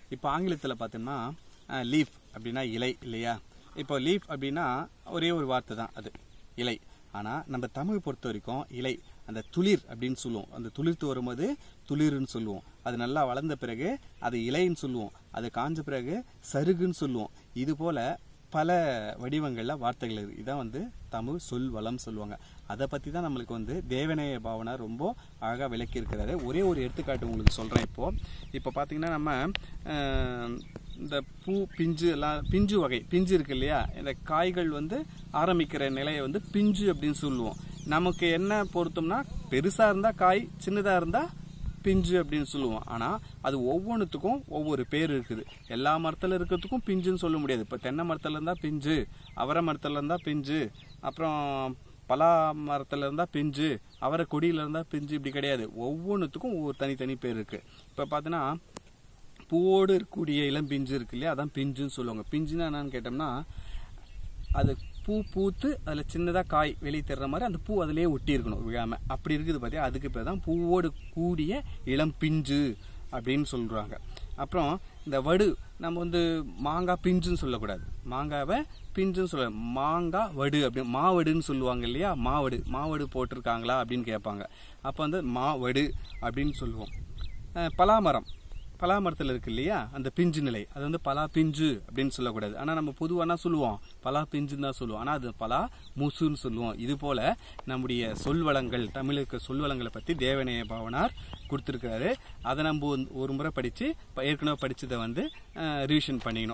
இப்போ ஆங்கிலத்தில் பார்த்தோம்னா லீஃப் அப்படின்னா இலை இல்லையா இப்போ லீஃப் அப்படின்னா ஒரே ஒரு வார்த்தை தான் அது இலை ஆனால் நம்ம தமிழ் பொறுத்த வரைக்கும் இலை அந்த துளிர் அப்படின்னு சொல்லுவோம் அந்த துளிர்த்து வரும்போது துளிர்னு சொல்லுவோம் அது நல்லா வளர்ந்த பிறகு அது இலைன்னு சொல்லுவோம் அது காஞ்ச பிறகு சருகுன்னு சொல்லுவோம் இது போல பல வடிவங்களில் வார்த்தைகள் இருக்கு இதான் வந்து தமிழ் சொல் வளம் சொல்லுவாங்க அதை பற்றி தான் நம்மளுக்கு வந்து தேவநேய பாவனா ரொம்ப அழகாக விளக்கி இருக்கிறாரு ஒரே ஒரு எடுத்துக்காட்டு உங்களுக்கு சொல்கிறேன் இப்போது இப்போ பார்த்தீங்கன்னா நம்ம அஹ், இந்த பூ பிஞ்சு எல்லாம் பிஞ்சு வகை பிஞ்சு இருக்கு இல்லையா இந்த காய்கள் வந்து ஆரம்பிக்கிற நிலையை வந்து பிஞ்சு அப்படின்னு சொல்லுவோம் நமக்கு என்ன பொருத்தம்னா பெருசாக இருந்தால் காய் சின்னதாக இருந்தால் பிஞ்சு அப்படின்னு சொல்லுவோம் ஆனால் அது ஒவ்வொன்றுத்துக்கும் ஒவ்வொரு பேர் இருக்குது எல்லா மரத்தில் இருக்கிறதுக்கும் பிஞ்சுன்னு சொல்ல முடியாது இப்போ தென்னை மரத்தில் இருந்தால் பிஞ்சு அவரை மரத்தில் இருந்தால் பிஞ்சு அப்புறம் பலா மரத்தில் இருந்தால் பிஞ்சு அவரை கொடியில் இருந்தால் பிஞ்சு இப்படி கிடையாது ஒவ்வொன்றுத்துக்கும் ஒவ்வொரு தனித்தனி பேர் இருக்குது இப்போ பார்த்தீங்கன்னா பூவோடு இருக்கக்கூடிய இளம் பிஞ்சு இருக்கு இல்லையா அதான் பிஞ்சுன்னு சொல்லுவாங்க பிஞ்சுன்னா என்னன்னு கேட்டோம்னா அது பூ பூத்து அதில் சின்னதாக காய் வெளியே தர்ற மாதிரி அந்த பூ அதிலேயே ஒட்டி இருக்கணும் விழாம அப்படி இருக்குது பார்த்தியா அதுக்கு பேர் தான் பூவோடு கூடிய இளம் பிஞ்சு அப்படின்னு சொல்கிறாங்க அப்புறம் இந்த வடு நம்ம வந்து மாங்காய் பிஞ்சுன்னு சொல்லக்கூடாது மாங்காவை பிஞ்சுன்னு சொல்ல மாங்காய் வடு அப்படி மாவடுன்னு சொல்லுவாங்க இல்லையா மாவடு மாவடு போட்டிருக்காங்களா அப்படின்னு கேட்பாங்க அப்போ வந்து மாவடு அப்படின்னு சொல்லுவோம் அஹ் பலாமரம் பலாமரத்தில் இருக்கு இல்லையா அந்த பிஞ்சு நிலை அது வந்து பலா பிஞ்சு அப்படின்னு சொல்லக்கூடாது ஆனால் நம்ம பொதுவாக என்ன சொல்லுவோம் பலா பிஞ்சுன்னு தான் சொல்லுவோம் ஆனால் அது பலா முசுன்னு சொல்லுவோம் இது போல நம்முடைய சொல்வளங்கள் தமிழுக்கு சொல்வளங்களை பற்றி தேவநேய பாவனார் கொடுத்துருக்காரு அதை நம்ம ஒரு முறை படித்து ஏற்கனவே படித்ததை வந்து ரிவிஷன் பண்ணிக்கணும்